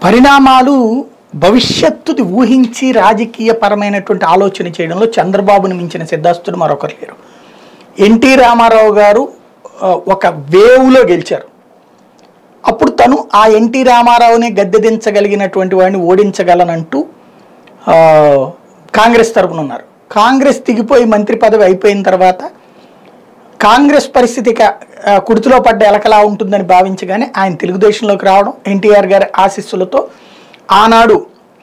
పరిణామాలు భవిష్యత్తుది ఊహించి రాజకీయ పరమైనటువంటి ఆలోచన చేయడంలో చంద్రబాబుని మించిన సిద్ధాస్తుడు మరొకరు లేరు ఎన్టీ రామారావు గారు ఆ, ఒక వేవ్లో గెలిచారు అప్పుడు తను ఆ ఎన్టీ రామారావుని గద్దె దించగలిగినటువంటి వాడిని ఓడించగలనంటూ ఆ, కాంగ్రెస్ తరపున ఉన్నారు కాంగ్రెస్ దిగిపోయి మంత్రి పదవి అయిపోయిన తర్వాత కాంగ్రెస్ పరిస్థితి ఇక, ఆ, కుడితిలో పడ్డ ఎలకలా ఉంటుందని భావించగానే ఆయన తెలుగుదేశంలోకి రావడం ఎన్టీఆర్ గారి ఆశీస్సులతో ఆనాడు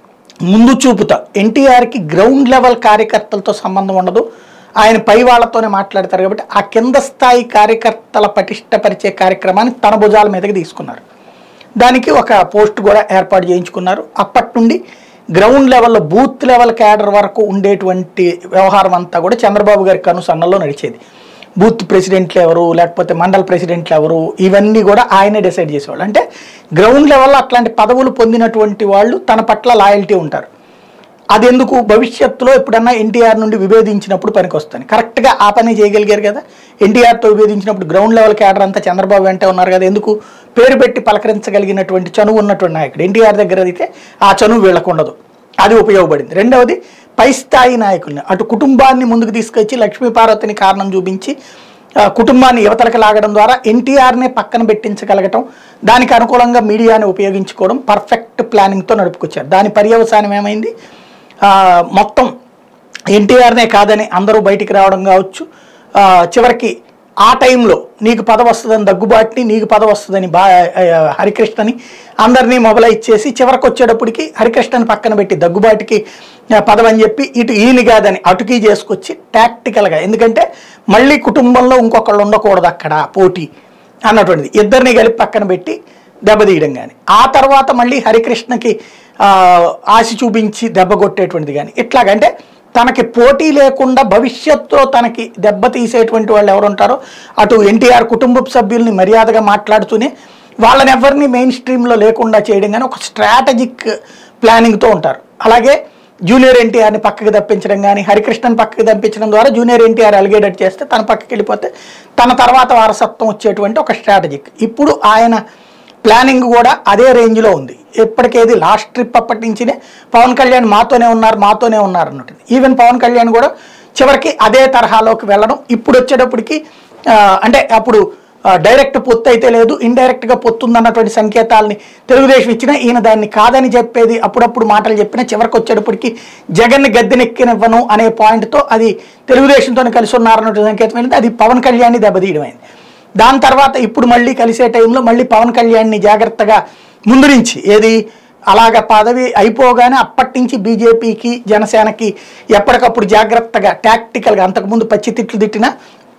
ముందు చూపుతా ఎన్టీఆర్కి గ్రౌండ్ లెవెల్ కార్యకర్తలతో సంబంధం ఉండదు ఆయన పై వాళ్ళతోనే మాట్లాడతారు కాబట్టి ఆ కింద స్థాయి కార్యకర్తల పటిష్టపరిచే కార్యక్రమాన్ని తన భుజాల మీదకి తీసుకున్నారు దానికి ఒక పోస్ట్ కూడా ఏర్పాటు చేయించుకున్నారు అప్పటి నుండి గ్రౌండ్ లెవెల్లో బూత్ లెవెల్ క్యాడర్ వరకు ఉండేటువంటి వ్యవహారం అంతా కూడా చంద్రబాబు గారి కనుసన్నలో నడిచేది బూత్ ప్రెసిడెంట్లు ఎవరు లేకపోతే మండల ప్రెసిడెంట్లు ఎవరు ఇవన్నీ కూడా ఆయనే డిసైడ్ చేసేవాళ్ళు అంటే గ్రౌండ్ లెవెల్లో అట్లాంటి పదవులు పొందినటువంటి వాళ్ళు తన పట్ల లాయల్టీ ఉంటారు అది ఎందుకు భవిష్యత్తులో ఎప్పుడన్నా ఎన్టీఆర్ నుండి విభేదించినప్పుడు పనికి వస్తాను కరెక్ట్గా ఆ పని చేయగలిగారు కదా ఎన్టీఆర్తో విభేదించినప్పుడు గ్రౌండ్ లెవెల్ క్యాడర్ అంతా చంద్రబాబు వెంటే ఉన్నారు కదా ఎందుకు పేరు పెట్టి పలకరించగలిగినటువంటి చనువు ఉన్నటువంటి నాయకుడు ఎన్టీఆర్ దగ్గర అయితే ఆ చనువు వీళ్ళకు ఉండదు అది ఉపయోగపడింది రెండవది పై స్థాయి నాయకుల్ని అటు కుటుంబాన్ని ముందుకు తీసుకొచ్చి లక్ష్మీపార్వతిని కారణం చూపించి ఆ, కుటుంబాన్ని యువతలకు లాగడం ద్వారా ఎన్టీఆర్నే పక్కన పెట్టించగలగటం దానికి అనుకూలంగా మీడియాని ఉపయోగించుకోవడం పర్ఫెక్ట్ ప్లానింగ్తో నడుపుకొచ్చారు దాని పర్యవసానం ఏమైంది ఆ, మొత్తం ఎన్టీఆర్నే కాదని అందరూ బయటికి రావడం కావచ్చు ఆ, చివరికి ఆ టైంలో నీకు పదవి వస్తుందని దగ్గుబాటిని నీకు పదవి వస్తుందని బా ఆ, హరికృష్ణని అందరినీ మొబలైజ్ చేసి చివరికి వచ్చేటప్పటికి హరికృష్ణని పక్కన పెట్టి దగ్గుబాటికి ఆ, పదవి అని చెప్పి ఇటు ఈయన కాదని అటుకి చేసుకొచ్చి టాక్టికల్గా ఎందుకంటే మళ్ళీ కుటుంబంలో ఇంకొకళ్ళు ఉండకూడదు అక్కడ పోటీ అన్నటువంటిది ఇద్దరిని కలిపి పక్కన పెట్టి దెబ్బతీయడం కానీ ఆ తర్వాత మళ్ళీ హరికృష్ణకి ఆ, ఆశ చూపించి దెబ్బ కొట్టేటువంటిది కానీ ఇట్లాగంటే తనకి పోటీ లేకుండా భవిష్యత్తులో తనకి దెబ్బ తీసేటువంటి వాళ్ళు ఎవరు ఉంటారో అటు ఎన్టీఆర్ కుటుంబ సభ్యుల్ని మర్యాదగా మాట్లాడుతూనే వాళ్ళని ఎవరిని మెయిన్ స్ట్రీమ్లో లేకుండా చేయడం కానీ ఒక స్ట్రాటజిక్ ప్లానింగ్తో ఉంటారు అలాగే జూనియర్ ఎన్టీఆర్ని పక్కకి తప్పించడం కానీ హరికృష్ణన్ పక్కకి తప్పించడం ద్వారా జూనియర్ ఎన్టీఆర్ అలిగేటట్టు చేస్తే తన పక్కకి వెళ్ళిపోతే తన తర్వాత వారసత్వం వచ్చేటువంటి ఒక స్ట్రాటజిక్ ఇప్పుడు ఆయన ప్లానింగ్ కూడా అదే రేంజ్లో ఉంది ఎప్పటికేది లాస్ట్ ట్రిప్ అప్పటి నుంచినే పవన్ కళ్యాణ్ మాతోనే ఉన్నారు మాతోనే ఉన్నారు అన్నట్టు ఈవెన్ పవన్ కళ్యాణ్ కూడా చివరికి అదే తరహాలోకి వెళ్ళడం ఇప్పుడు వచ్చేటప్పటికి ఆ, అంటే అప్పుడు ఆ, డైరెక్ట్ పొత్తు అయితే లేదు ఇండైరెక్ట్గా పొత్తు ఉందన్నటువంటి సంకేతాలని తెలుగుదేశం ఇచ్చినా ఈయన దాన్ని కాదని చెప్పేది అప్పుడప్పుడు మాటలు చెప్పినా చివరికి వచ్చేటప్పటికి జగన్ని గద్దెనెక్కినివ్వను అనే పాయింట్తో అది తెలుగుదేశంతో కలిసి ఉన్నారన్నటువంటి సంకేతం వెళ్ళింది అది పవన్ కళ్యాణ్ని దెబ్బతీయడం అయింది దాని తర్వాత ఇప్పుడు మళ్ళీ కలిసే టైంలో మళ్ళీ పవన్ కళ్యాణ్ని జాగ్రత్తగా ముందు నుంచి ఏది అలాగ పదవి అయిపోగానే అప్పటి నుంచి బీజేపీకి జనసేనకి ఎప్పటికప్పుడు జాగ్రత్తగా టాక్టికల్గా అంతకుముందు పచ్చి తిట్లు తిట్టినా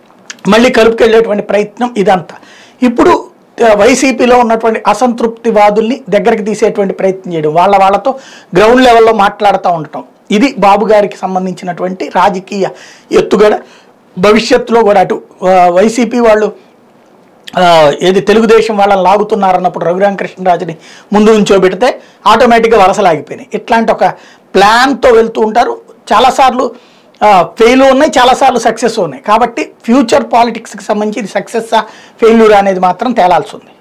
మళ్ళీ కలుపుకెళ్ళేటువంటి ప్రయత్నం ఇదంతా ఇప్పుడు ఆ, వైసీపీలో ఉన్నటువంటి అసంతృప్తివాదుల్ని దగ్గరికి తీసేటువంటి ప్రయత్నం చేయడం వాళ్ళ వాళ్ళతో గ్రౌండ్ లెవెల్లో మాట్లాడుతూ ఉండటం ఇది బాబు గారికి సంబంధించినటువంటి రాజకీయ ఎత్తుగడ భవిష్యత్తులో కూడా అటు ఆ, వైసీపీ వాళ్ళు ఆ, ఏది తెలుగుదేశం వాళ్ళని లాగుతున్నారన్నప్పుడు రఘురామకృష్ణరాజుని ముందు ఉంచోబెడితే ఆటోమేటిక్గా వలసలాగిపోయినాయి ఇట్లాంటి ఒక ప్లాన్తో వెళ్తూ ఉంటారు చాలాసార్లు ఫెయిల్ ఉన్నాయి చాలాసార్లు సక్సెస్ ఉన్నాయి కాబట్టి ఫ్యూచర్ పాలిటిక్స్కి సంబంధించి ఇది సక్సెస్ ఫెయిల్యూర్ అనేది మాత్రం తేలాల్సి ఉంది